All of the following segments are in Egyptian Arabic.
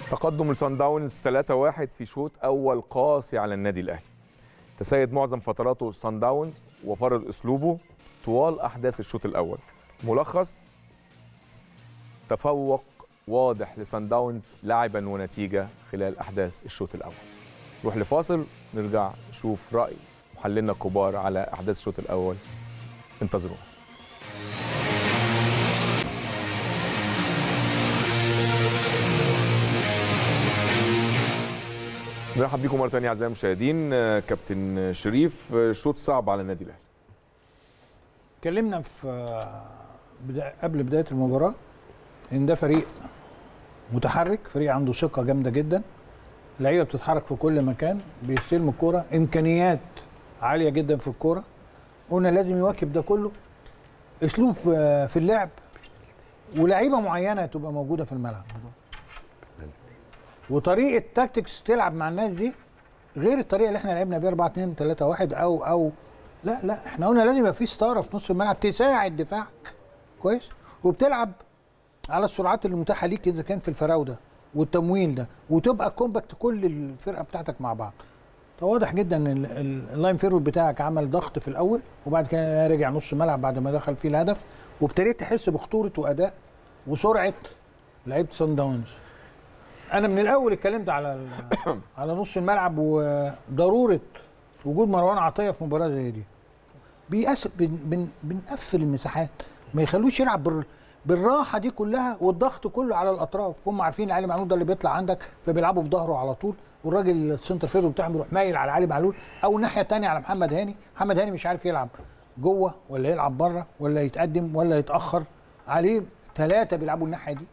تقدم لصن داونز 3-1 في شوط اول قاسي على النادي الاهلي تسيد معظم فتراته صن داونز وفرض اسلوبه طوال احداث الشوط الاول ملخص تفوق واضح لصن داونز لاعبا ونتيجه خلال احداث الشوط الاول نروح لفاصل نرجع نشوف راي محللنا الكبار على احداث الشوط الاول انتظرونا نرحب بيكم مره ثانيه اعزائي المشاهدين آه، كابتن شريف آه، شوط صعب على النادي الاهلي اتكلمنا في آه، بدا... قبل بدايه المباراه ان ده فريق متحرك فريق عنده ثقه جامده جدا لعيبه بتتحرك في كل مكان بيستلموا الكوره امكانيات عاليه جدا في الكوره قلنا لازم يواكب ده كله اسلوب آه، في اللعب ولاعيبه معينه تبقى موجوده في الملعب وطريقه تاكتكس تلعب مع الناس دي غير الطريقه اللي احنا لعبنا بيها 4 2 3 1 او او لا لا احنا قلنا لازم يبقى في ستاره في نص الملعب تساعد دفاعك كويس وبتلعب على السرعات اللي متاحه ليك اذا كان في الفراوده والتمويل ده وتبقى كومباكت كل الفرقه بتاعتك مع بعض فواضح جدا ان ال- ال- اللاين فيرود بتاعك عمل ضغط في الاول وبعد كده رجع نص ملعب بعد ما دخل فيه الهدف وابتديت تحس بخطوره واداء وسرعه لعيبه سان داونز انا من الاول اتكلمت على ال- على نص الملعب وضروره وجود مروان عطيه في مباراه زي دي بيأس بن بن بنقفل المساحات ما يخلوش يلعب بال بالراحه دي كلها والضغط كله على الاطراف هم عارفين علي معلول ده اللي بيطلع عندك فبيلعبوا في ظهره على طول والراجل السنتر فيرو بتاعهم بيروح مايل على علي معلول او الناحيه الثانيه على محمد هاني محمد هاني مش عارف يلعب جوه ولا يلعب بره ولا يتقدم ولا يتاخر عليه ثلاثه بيلعبوا الناحيه دي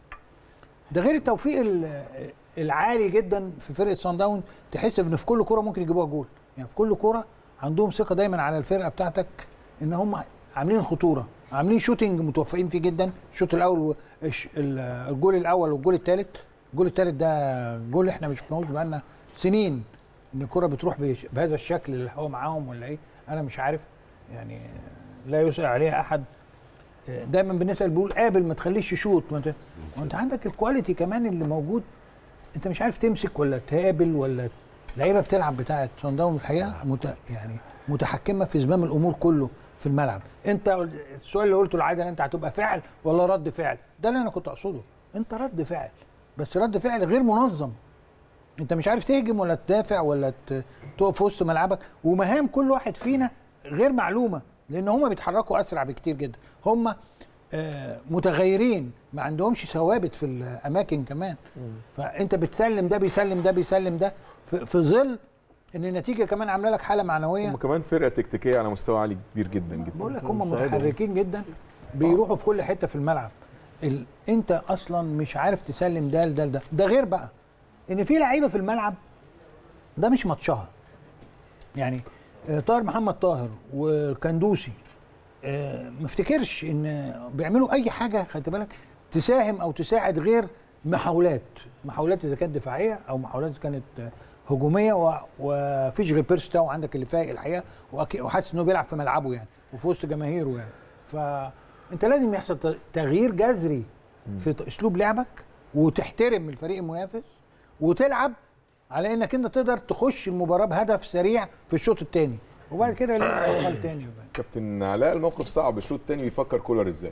ده غير التوفيق ال- العالي جدا في فرقه سان داون تحس ان في كل كوره ممكن يجيبوها جول يعني في كل كوره عندهم ثقه دايما على الفرقه بتاعتك ان هم عاملين خطوره عاملين شوتنج متوفقين فيه جدا الشوط الاول و- الش- ال- الجول الاول والجول الثالث الجول الثالث ده جول احنا مش شفناهوش بقالنا سنين ان الكره بتروح بش- بهذا الشكل اللي هو معاهم ولا ايه انا مش عارف يعني لا يسأل عليها احد دايما بنسال بيقول قابل ما تخليش يشوط ما انت وانت عندك الكواليتي كمان اللي موجود انت مش عارف تمسك ولا تقابل ولا لعيبه بتلعب بتاعه صن داون الحقيقه مت... يعني متحكمه في زمام الامور كله في الملعب انت السؤال اللي قلته العاده انت هتبقى فعل ولا رد فعل ده اللي انا كنت اقصده انت رد فعل بس رد فعل غير منظم انت مش عارف تهجم ولا تدافع ولا ت- تقف في وسط ملعبك ومهام كل واحد فينا غير معلومه لان هم بيتحركوا اسرع بكتير جدا هم آه، متغيرين ما عندهمش ثوابت في الاماكن كمان فانت بتسلم ده بيسلم ده بيسلم ده في, في ظل ان النتيجه كمان عامله لك حاله معنويه هم كمان فرقه تكتيكيه على مستوى عالي كبير جدا جدا بقول لك هم متحركين جدا بيروحوا في كل حته في الملعب ال... انت اصلا مش عارف تسلم ده لده لده ده غير بقى ان في لعيبه في الملعب ده مش ماتشها يعني آه، طاهر محمد طاهر وكندوسي آه، ما افتكرش ان بيعملوا اي حاجه خدت بالك تساهم او تساعد غير محاولات محاولات اذا كانت دفاعيه او محاولات إذا كانت آه، هجوميه و- وفيش غير بيرس تاو عندك اللي فايق الحقيقه وأكي- وحاسس انه بيلعب في ملعبه يعني وفي وسط جماهيره يعني فانت لازم يحصل ت- تغيير جذري في ت- اسلوب لعبك وتحترم الفريق المنافس وتلعب على انك انت تقدر تخش المباراه بهدف سريع في الشوط الثاني وبعد كده ليك اشغال تاني بقى. كابتن علاء الموقف صعب الشوط الثاني بيفكر كولر ازاي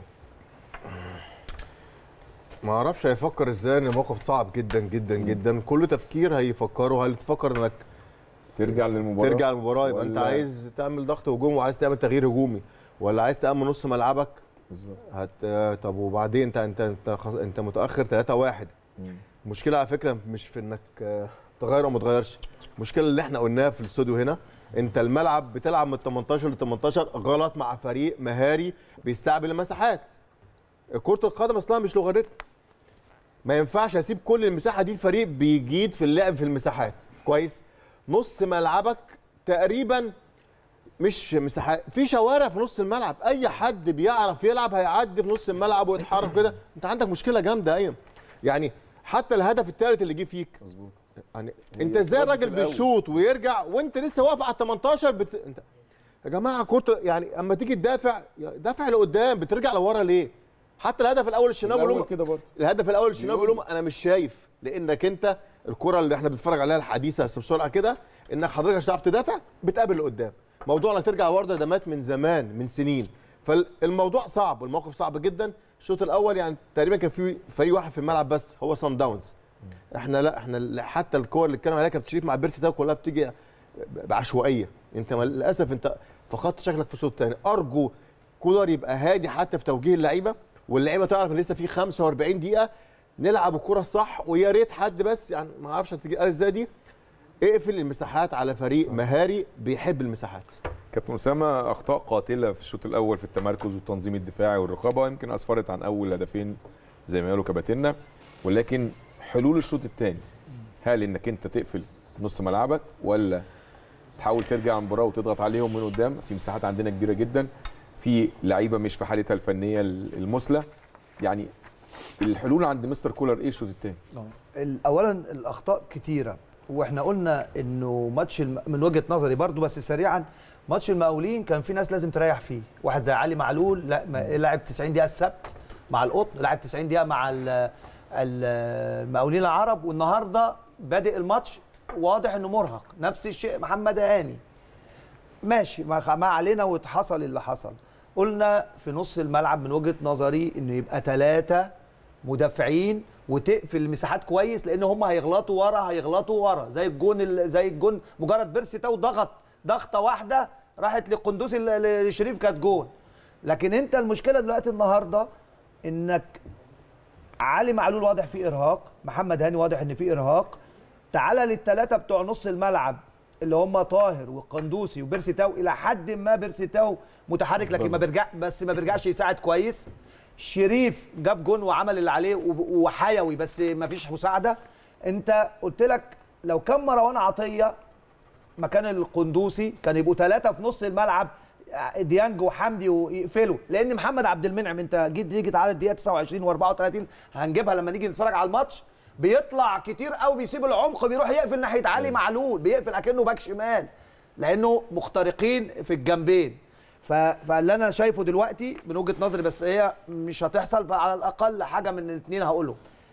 ما اعرفش هيفكر ازاي ان الموقف صعب جدا جدا جدا كل تفكير هيفكره هل تفكر انك ترجع للمباراه ترجع المباراه يبقى انت ولا- عايز تعمل ضغط هجوم وعايز تعمل تغيير هجومي ولا عايز تامن نص ملعبك بالظبط هت طب وبعدين انت انت انت خلاص- انت متاخر 3 1 المشكله على فكره مش في انك آه، تغير او ما تغيرش المشكله اللي احنا قلناها في الاستوديو هنا انت الملعب بتلعب من 18 ل 18 غلط مع فريق مهاري بيستقبل المساحات كره القدم اصلا مش لغتنا ما ينفعش اسيب كل المساحه دي الفريق بيجيد في اللعب في المساحات كويس نص ملعبك تقريبا مش مساحات في شوارع في نص الملعب اي حد بيعرف يلعب هيعدي في نص الملعب ويتحرك كده انت عندك مشكله جامده ايوه يعني حتى الهدف الثالث اللي جه فيك مظبوط يعني انت ازاي اتردد الراجل في الأول. بيشوط ويرجع وانت لسه واقف على ال 18 بت... انت يا جماعه كنت يعني اما تيجي تدافع دافع لقدام بترجع لورا ليه؟ حتى الهدف الاول الشناوي بيقول الاول لهم كده برضه الهدف الاول الشناوي بيقول لهم انا مش شايف لانك انت الكره اللي احنا بنتفرج عليها الحديثه بس بسرعه كده انك حضرتك عشان تعرف تدافع بتقابل اللي قدام موضوع انك ترجع ورده ده مات من زمان من سنين فالموضوع صعب والموقف صعب جدا الشوط الاول يعني تقريبا كان في فريق واحد في الملعب بس هو سان داونز احنا لا احنا ال- حتى الكور اللي اتكلم عليها كابتن شريف مع بيرسي تاو كلها بتيجي بعشوائيه انت ما- للاسف انت فقدت شكلك في الشوط الثاني ارجو كولر يبقى هادي حتى في توجيه اللعيبه واللعيبه تعرف ان لسه في 45 دقيقه نلعب الكره الصح ويا ريت حد بس يعني ما اعرفش هتيجي قال ازاي دي اقفل المساحات على فريق مهاري بيحب المساحات كابتن اسامه اخطاء قاتله في الشوط الاول في التمركز والتنظيم الدفاعي والرقابه يمكن اسفرت عن اول هدفين زي ما قالوا كباتنة ولكن حلول الشوط الثاني هل انك انت تقفل نص ملعبك ولا تحاول ترجع المباراه وتضغط عليهم من قدام في مساحات عندنا كبيره جدا في لعيبه مش في حالتها الفنيه المثلى يعني الحلول عند مستر كولر ايه الشوط الثاني ال- اولا الاخطاء كتيره واحنا قلنا انه ماتش الم... من وجهه نظري برضو بس سريعا ماتش المقاولين كان في ناس لازم تريح فيه واحد زي علي معلول لا ما- لعب 90 دقيقه السبت مع القطن لعب 90 دقيقه مع ال- ال- المقاولين العرب والنهارده بادئ الماتش واضح انه مرهق نفس الشيء محمد هاني ماشي ما ما علينا وحصل اللي حصل قلنا في نص الملعب من وجهه نظري انه يبقى ثلاثه مدافعين وتقفل المساحات كويس لان هم هيغلطوا ورا هيغلطوا ورا زي الجون ال- زي الجون مجرد بيرسي تاو ضغط ضغطه واحده راحت لقندوس ال- لشريف كانت جون لكن انت المشكله دلوقتي النهارده انك علي معلول واضح فيه ارهاق محمد هاني واضح ان فيه ارهاق تعالى للثلاثه بتوع نص الملعب اللي هم طاهر والقندوسي وبيرسي تاو الى حد ما بيرسي تاو متحرك لكن ما بيرجع بس ما بيرجعش يساعد كويس شريف جاب جون وعمل اللي عليه وب- وحيوي بس ما فيش مساعده انت قلت لك لو كان مروان عطيه مكان القندوسي كان يبقوا ثلاثه في نص الملعب ديانج وحمدي ويقفلوا لان محمد عبد المنعم انت جيت تيجي تعالى الدقيقه 29 و34 هنجيبها لما نيجي نتفرج على الماتش بيطلع كتير قوي بيسيب العمق بيروح يقفل ناحيه علي معلول بيقفل اكنه باك شمال لانه مخترقين في الجنبين ف... فاللي انا شايفه دلوقتي من وجهه نظري بس هي مش هتحصل فعلى الاقل حاجه من الاثنين هقوله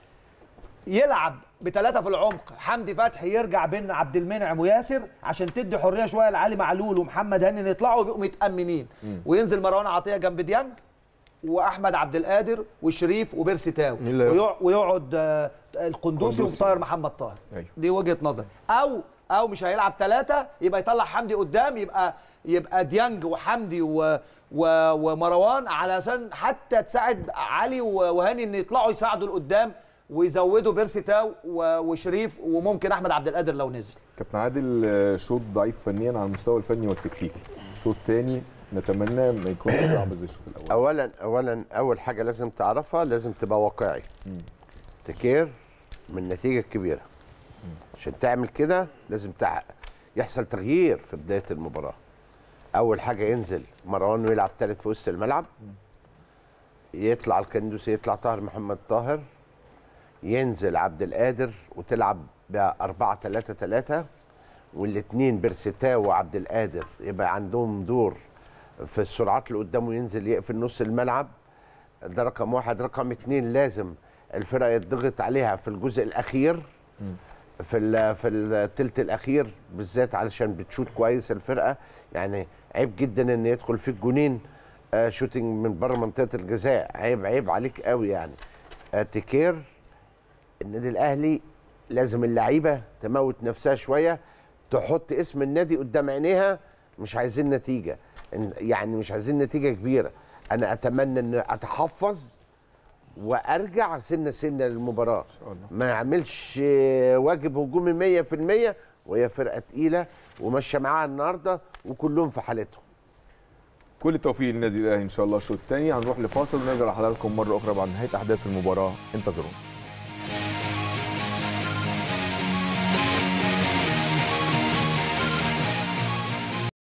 يلعب بثلاثه في العمق حمدي فتحي يرجع بين عبد المنعم وياسر عشان تدي حريه شويه لعلي معلول ومحمد هاني يطلعوا ويبقوا متامنين وينزل مروان عطيه جنب ديانج واحمد عبد القادر وشريف وبيرسي تاو مين اللي ويقع- ويقعد آه، القندوسي قندوسي. وطاهر محمد طاهر أيوه. دي وجهه نظري او او مش هيلعب ثلاثه يبقى يطلع حمدي قدام يبقى يبقى ديانج وحمدي و و ومروان علشان حتى تساعد علي و- وهاني ان يطلعوا يساعدوا لقدام ويزودوا بيرسي تاو و- وشريف وممكن احمد عبد القادر لو نزل كابتن عادل آه، شوط ضعيف فنيا على المستوى الفني والتكتيكي شوط تاني نتمنى ما يكونش صعب زي الشوط الاول اولا اولا اول حاجه لازم تعرفها لازم تبقى واقعي تكير من النتيجه الكبيره عشان تعمل كده لازم تع... يحصل تغيير في بدايه المباراه اول حاجه ينزل مروان ويلعب ثالث في وسط الملعب يطلع الكندوسي يطلع طاهر محمد طاهر ينزل عبد القادر وتلعب ب 4 3 3 والاثنين بيرسيتاو وعبد القادر يبقى عندهم دور في السرعات اللي قدامه ينزل يقفل نص الملعب ده رقم واحد رقم اتنين لازم الفرقه يضغط عليها في الجزء الاخير في ال- في الثلث الاخير بالذات علشان بتشوت كويس الفرقه يعني عيب جدا ان يدخل فيك جونين آه شوتنج من بره منطقه الجزاء عيب عيب عليك قوي يعني آه تكير النادي الاهلي لازم اللعيبه تموت نفسها شويه تحط اسم النادي قدام عينيها مش عايزين نتيجه إن- يعني مش عايزين نتيجه كبيره انا اتمنى ان اتحفظ وارجع سنه سنه للمباراه شاء الله. ما يعملش آه، واجب هجومي 100% وهي فرقه تقيله وماشيه معاها النهارده وكلهم في حالتهم كل التوفيق للنادي الاهلي ان شاء الله الشوط الثاني هنروح لفاصل ونرجع لحضراتكم مره اخرى بعد نهايه احداث المباراه انتظرونا